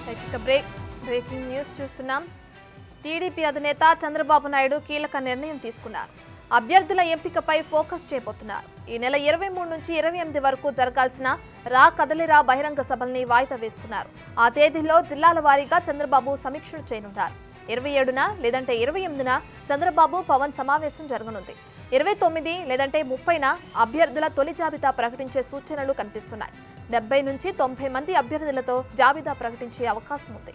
ఇక break breaking news చూస్తున్నాం TDP అధినేత చంద్రబాబు నాయుడు కీలక నిర్ణయం తీసుకున్నారు అభ్యర్థుల ఎంపికపై ఫోకస్ చేయబోతున్నారు ఈ నెల ఇరవై మూడు నుంచి ఇరవై ఎనిమిది వరకు జరగాల్సిన రా కదలిరా బహిరంగ సభల్ని వాయిదా వేసుకున్నారు ఆ తేదీల్లో జిల్లాల వారీగా చంద్రబాబు సమీక్షలు చేయనున్నారు ఇరవై ఏడున లేదంటే ఇరవై ఎనిమిదిన చంద్రబాబు పవన్ సమావేశం జరగనుంది ఇరవై తొమ్మిది లేదంటే ముప్పైన అభ్యర్థుల తొలి జాబితా ప్రకటించే సూచనలు కనిపిస్తున్నాయి డెబ్బై నుంచి తొంభై మంది అభ్యర్థులతో జాబితా ప్రకటించే అవకాశం ఉంది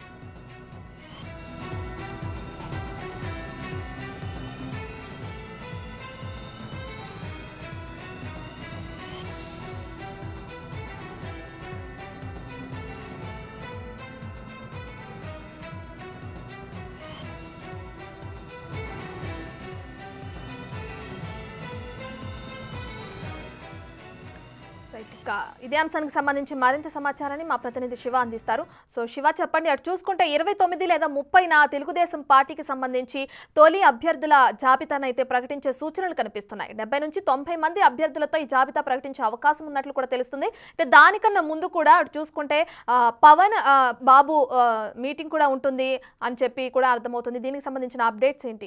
రైట్ ఇక ఇదే అంశానికి సంబంధించి మరింత సమాచారాన్ని మా ప్రతినిధి శివ అందిస్తారు సో శివ చెప్పండి అటు చూసుకుంటే ఇరవై తొమ్మిది లేదా ముప్పైన తెలుగుదేశం పార్టీకి సంబంధించి తొలి అభ్యర్థుల జాబితాను అయితే ప్రకటించే సూచనలు కనిపిస్తున్నాయి డెబ్బై నుంచి తొంభై మంది అభ్యర్థులతో ఈ జాబితా ప్రకటించే అవకాశం ఉన్నట్లు కూడా తెలుస్తుంది అయితే దానికన్నా ముందు కూడా అటు చూసుకుంటే ఆ, పవన్ ఆ, బాబు ఆ, మీటింగ్ కూడా ఉంటుంది అని చెప్పి కూడా అర్థమవుతుంది దీనికి సంబంధించిన అప్డేట్స్ ఏంటి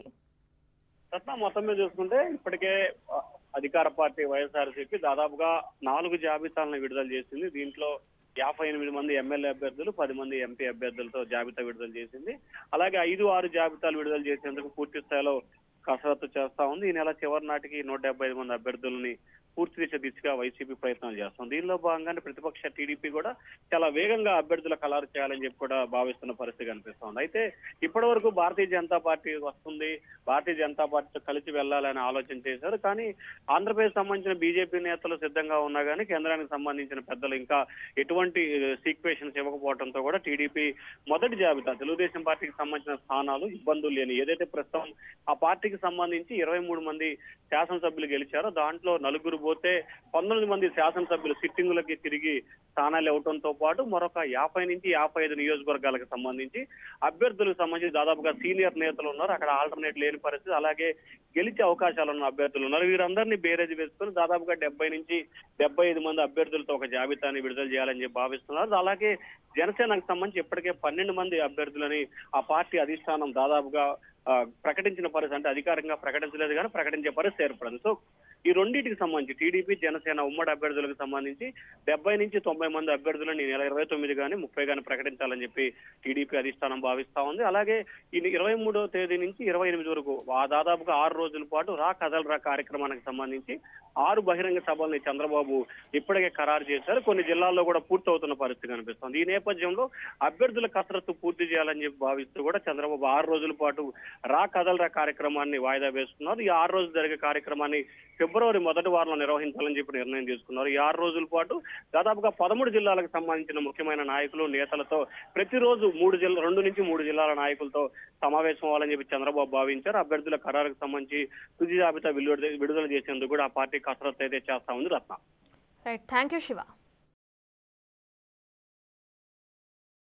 రత్న మొత్తం మీద చూసుకుంటే ఇప్పటికే ఆ, అధికార పార్టీ వైఎస్ఆర్సీపీ దాదాపుగా నాలుగు జాబితాలను విడుదల చేసింది దీంట్లో యాభై ఎనిమిది మంది ఎమ్మెల్యే అభ్యర్థులు పది మంది ఎంపీ అభ్యర్థులతో జాబితా విడుదల చేసింది అలాగే ఐదు ఆరు జాబితాలు విడుదల చేసేందుకు పూర్తి స్థాయిలో కసరత్తు చేస్తా ఉంది ఈ నెల చివరి నాటికి నూట డెబ్బై ఐదు మంది అభ్యర్థులని పూర్తి చేసే దిశగా వైసీపీ ప్రయత్నాలు చేస్తుంది దీనిలో భాగంగానే ప్రతిపక్ష టీడీపీ కూడా చాలా వేగంగా అభ్యర్థుల ఖలారు చేయాలని చెప్పి కూడా భావిస్తున్న పరిస్థితి కనిపిస్తోంది అయితే ఇప్పటి వరకు భారతీయ జనతా పార్టీ వస్తుంది భారతీయ జనతా పార్టీతో కలిసి వెళ్ళాలని ఆలోచన చేశారు కానీ ఆంధ్రప్రదేశ్ సంబంధించిన బీజేపీ నేతలు సిద్ధంగా ఉన్నా కానీ కేంద్రానికి సంబంధించిన పెద్దలు ఇంకా ఎటువంటి సీక్వేషన్స్ ఇవ్వకపోవడంతో కూడా టీడీపీ మొదటి జాబితా తెలుగుదేశం పార్టీకి సంబంధించిన స్థానాలు ఇబ్బందులు లేని ఏదైతే ప్రస్తుతం ఆ పార్టీకి సంబంధించి ఇరవై మూడు మంది శాసనసభ్యులు గెలిచారో దాంట్లో నలుగురు పోతే పంతొమ్మిది మంది శాసనసభ్యులు సిట్టింగులకి తిరిగి స్థానాలు ఇవ్వడంతో పాటు మరొక యాభై నుంచి యాభై ఐదు నియోజకవర్గాలకు సంబంధించి అభ్యర్థులకు సంబంధించి దాదాపుగా సీనియర్ నేతలు ఉన్నారు అక్కడ ఆల్టర్నేట్ లేని పరిస్థితి అలాగే గెలిచే అవకాశాలు ఉన్న అభ్యర్థులు ఉన్నారు వీరందరినీ బేరేజ్ వేసుకుని దాదాపుగా డెబ్బై నుంచి డెబ్బై ఐదు మంది అభ్యర్థులతో ఒక జాబితాని విడుదల చేయాలని చెప్పి భావిస్తున్నారు అలాగే జనసేనకు సంబంధించి ఇప్పటికే పన్నెండు మంది అభ్యర్థులని ఆ పార్టీ అధిష్టానం దాదాపుగా ఆ, ప్రకటించిన పరిస్థితి అంటే అధికారికంగా ప్రకటించలేదు కానీ ప్రకటించే పరిస్థితి ఏర్పడింది సో ఈ రెండింటికి సంబంధించి టీడీపీ జనసేన ఉమ్మడి అభ్యర్థులకు సంబంధించి డెబ్బై నుంచి తొంభై మంది అభ్యర్థులను ఈ నెల ఇరవై తొమ్మిది కానీ ముప్పై కానీ ప్రకటించాలని చెప్పి టీడీపీ అధిష్టానం భావిస్తా ఉంది అలాగే ఈ ఇరవై మూడో తేదీ నుంచి ఇరవై ఎనిమిది వరకు ఆ దాదాపుగా ఆరు రోజుల పాటు రా కథల్ రా కార్యక్రమానికి సంబంధించి ఆరు బహిరంగ సభల్ని చంద్రబాబు ఇప్పటికే ఖరారు చేశారు కొన్ని జిల్లాల్లో కూడా పూర్తి అవుతున్న పరిస్థితి కనిపిస్తుంది ఈ నేపథ్యంలో అభ్యర్థుల కసరత్తు పూర్తి చేయాలని చెప్పి భావిస్తూ కూడా చంద్రబాబు ఆరు రోజుల పాటు రా కదలరా కార్యక్రమాన్ని వాయిదా వేసుకున్నారు ఈ ఆరు రోజులు జరిగే కార్యక్రమాన్ని ఫిబ్రవరి మొదటి వారంలో నిర్వహించాలని చెప్పి నిర్ణయం తీసుకున్నారు ఈ ఆరు రోజుల పాటు దాదాపుగా పదమూడు జిల్లాలకు సంబంధించిన ముఖ్యమైన నాయకులు నేతలతో ప్రతిరోజు మూడు జిల్లా రెండు నుంచి మూడు జిల్లాల నాయకులతో సమావేశం అవ్వాలని చెప్పి చంద్రబాబు భావించారు అభ్యర్థుల ఖరారుకు సంబంధించి తుది జాబితా విడుదల విడుదల చేసేందుకు కూడా ఆ పార్టీ కసరత్తు అయితే చేస్తా ఉంది Ratna right thank you Shiva